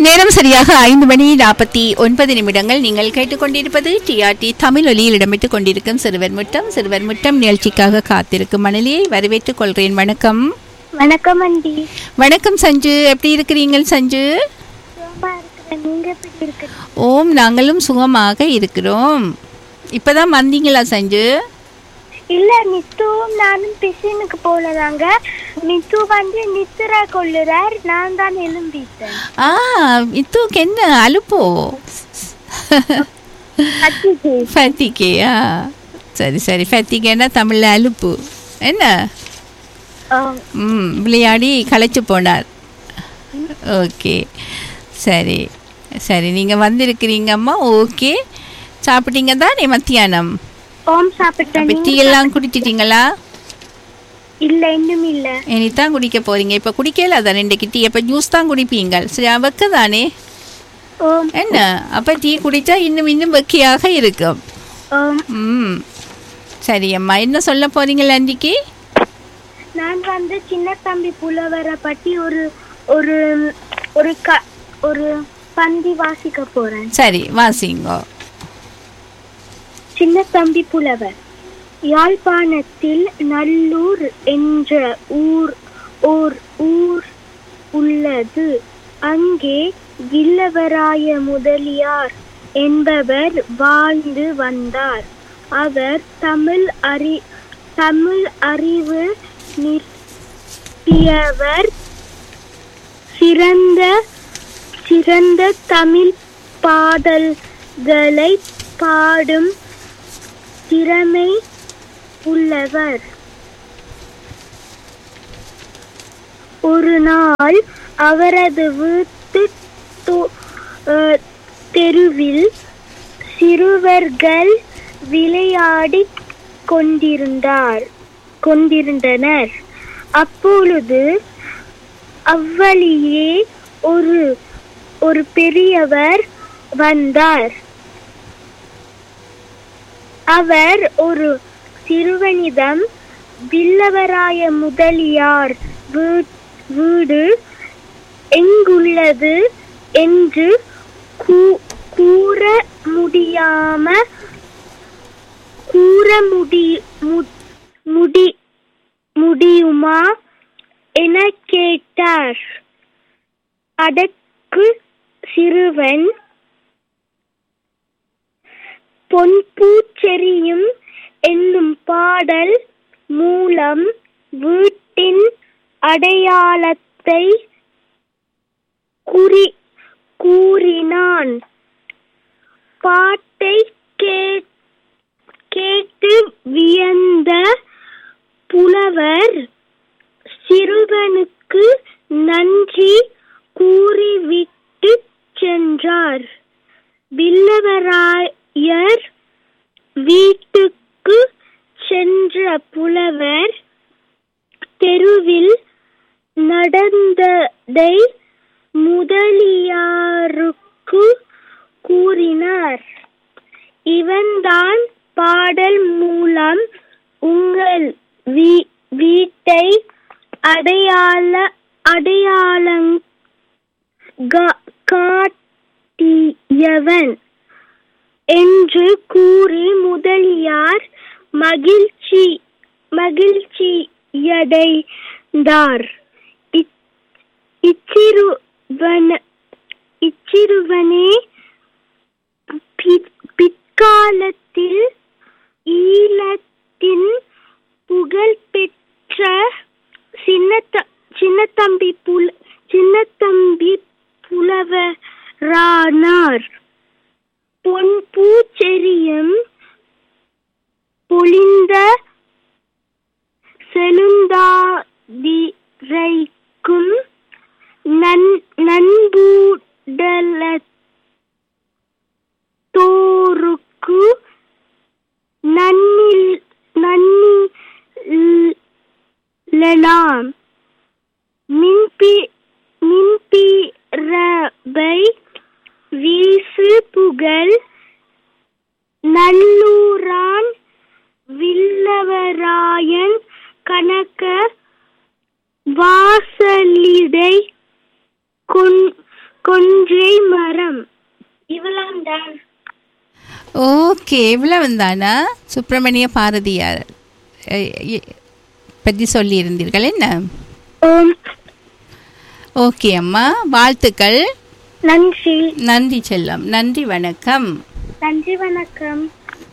நேரம் சரியாக ஐந்து மணி நாற்பத்தி ஒன்பது நிமிடங்கள் நீங்கள் கேட்டுக்கொண்டிருப்பது டிஆர்டி தமிழ் ஒலியில் இடம்பெற்றுக் கொண்டிருக்கும் சிறுவர் முட்டம் சிறுவர் முட்டம் நிகழ்ச்சிக்காக காத்திருக்கும் மணலியை வரவேற்றுக் கொள்கிறேன் வணக்கம் வணக்கம் ஆண்டி வணக்கம் சஞ்சு எப்படி இருக்கிறீங்கள் சஞ்சு சுகமா இருக்கிறேன் நீங்க எப்படி இருக்கிறீங்க ஓம் நாங்களும் சுகமாக இருக்கிறோம் இப்பதான் வந்தீங்களா சஞ்சு இல்ல நித்துவும் நானும் பிசினுக்கு போலதாங்க நித்து வந்து நித்துரா கொள்ளுறார் நான் தான் எழும்பிட்டேன் ஆ இத்தூக்கு என்ன அலுப்போ அத்திக்கு. ஃபத்திகேயா சரி சரி ஃபத்திகேன்னா தமிழில் அலுப்பு என்ன ஆம். ம் விளையாடி களைச்சு போனார் ஓகே சரி சரி நீங்கள் வந்திருக்கிறீங்க அம்மா ஓகே சாப்பிட்டீங்க தானே மத்தியானம் ஓம் சாப்பிட்டேன் அப்போ டீ எல்லாம் குடிச்சிட்டீங்களா இல்ல இன்னும் இல்ல இனித்தான் குடிக்க போறீங்க இப்போ குடிக்கல அதான் ரெண்டு டீ அப்போ ஜூஸ் தான் குடிப்பீங்க சரி வெக்க தானே ஓம் என்ன அப்போ டீ குடித்தா இன்னும் இன்னும் வெக்கையாக இருக்கும் ஓம் ம் சரி அம்மா என்ன சொல்ல போறீங்களா அன்றைக்கு நான் வந்து சின்ன தம்பி புலவரை பத்தி ஒரு ஒரு ஒரு க ஒரு பந்தி வாசிக்க போறேன் சரி வாசிங்கோ சின்ன தம்பி புலவர் யாழ்ப்பாணத்தில் நல்லூர் என்ற ஊர் ஓர் ஊர் உள்ளது அங்கே வில்லவராய முதலியார் என்பவர் வாழ்ந்து வந்தார் அவர் தமிழ் அறி தமிழ் அறிவு நிற்பியவர் சிறந்த சிறந்த தமிழ் பாடல்களை பாடும் திறமை உள்ளவர் ஒரு நாள் அவரது வீட்டு து- அஹ், தெருவில் சிறுவர்கள் விளையாடிக் கொண்டிருந்தார் கொண்டிருந்தனர் அப்பொழுது அவ்வழியே ஒரு ஒரு பெரியவர் வந்தார் அவர் ஒரு சிறுவனிடம் வில்லவராய முதலியார் வீ- வீடு எங்குள்ளது என்று கூ- கூற முடியாம கூற முடி மு- முடி முடியுமா என கேட்டார் அதற்கு சிறுவன் பொன்பூச்செரியும் என்னும் பாடல் மூலம் வீட்டின் அடையாளத்தை குறி கூறினான் பாட்டை கே- கேட்டு வியந்த புலவர் சிறுவனுக்கு நன்றி கூறிவிட்டு சென்றார் வில்லவராயர் வீட்டுக்கு சென்ற புலவர் தெருவில் நடந்ததை முதலியாருக்கு கூறினார் இவன்தான் பாடல் மூலம் உங்கள் வீ- வீட்டை அடையாள அடையாளங் கா- காட்டியவன் என்று கூறி முதலியார் மகிழ்ச்சி மகிழ்ச்சியடைந்தார் இச்- இச்சிறுவன இச்சிறுவனே பி- பிற்காலத்தில் ஈழத்தின் புகழ்பெற்ற சின்னத்த சின்னத்தம்பி புல சின்னத்தம்பி புலவரானார் பொன் பூச்செரியும் பொழிந்த செலுந்தாதிரைக்கும் நன் நண்புடல தோருக்கு நன்னில் நன்னிலாம் மின்பி மின்பிறவை வீசு புகழ் நல்லூரான் வில்லவராயன் கணக்க வாசலிடை கொன்- கொன்று இவ்வளவு தான் ஓகே இவ்வளவு தானா சுப்பிரமணிய பாரதியார் அஹ், எ- பற்றி சொல்லியிருந்தீர்கள் என்ன ஓம் ஓகே அம்மா வாழ்த்துக்கள் நன்றி நன்றி செல்லம் நன்றி வணக்கம் நன்றி வணக்கம்